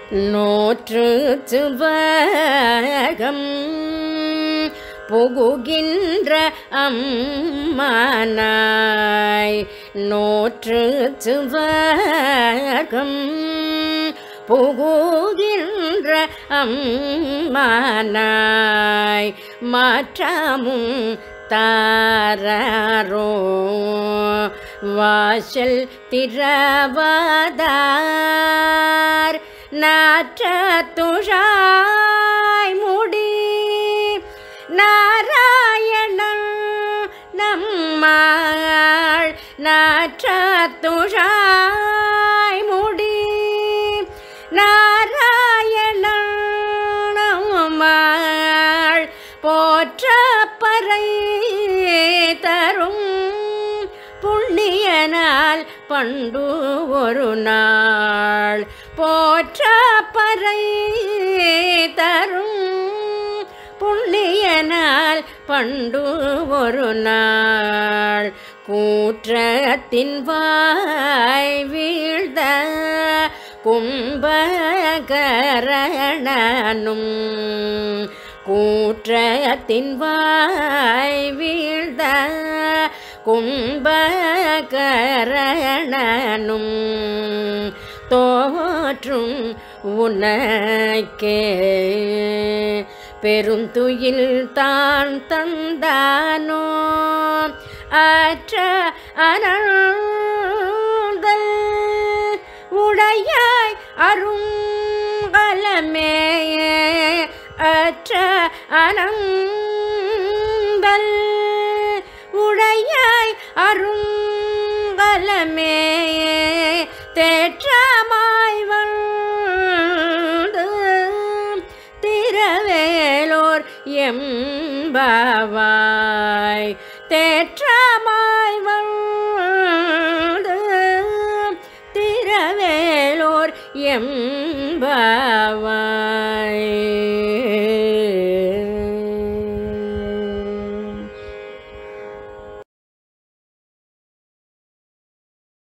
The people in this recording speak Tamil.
நோற்று சுவகம் புகுகின்ற அம்மானாய் நோற்று சுவகம் புகுகின்ற அம்மானாய் மாற்றமும் தாரோ வாசல் திரவதார் நாற்ற துழாய் முடி நாராயணன் நம்மாள் நாற்ற துழாய் முடி நாராயணன் நம்மாள் போற்ற பறை தரும் புண்ணியனால் பண்டு ஒரு நாள் போற்ற பறை தரும் புண்ணியனால் பண்டு ஒரு நாள் கூற்றத்தின் வாய் வீழ்ந்த கும்பகரணனும் கூற்றத்தின் வாய் வீழ்ந்த கும்பகரணனும் தோற்றும் உனக்கே பெருந்துயில் தான் தந்தானோ அற்ற அனந்தல் உடையாய் அருங்கலமே அற்ற அனந்தல் உடையாய் அருங்கலமே தேற்றமாய் வந்து திரவேலோர் எம்பாவாய் தேற்றமாய் வந்து திரவேலோர் எம்பாவாய்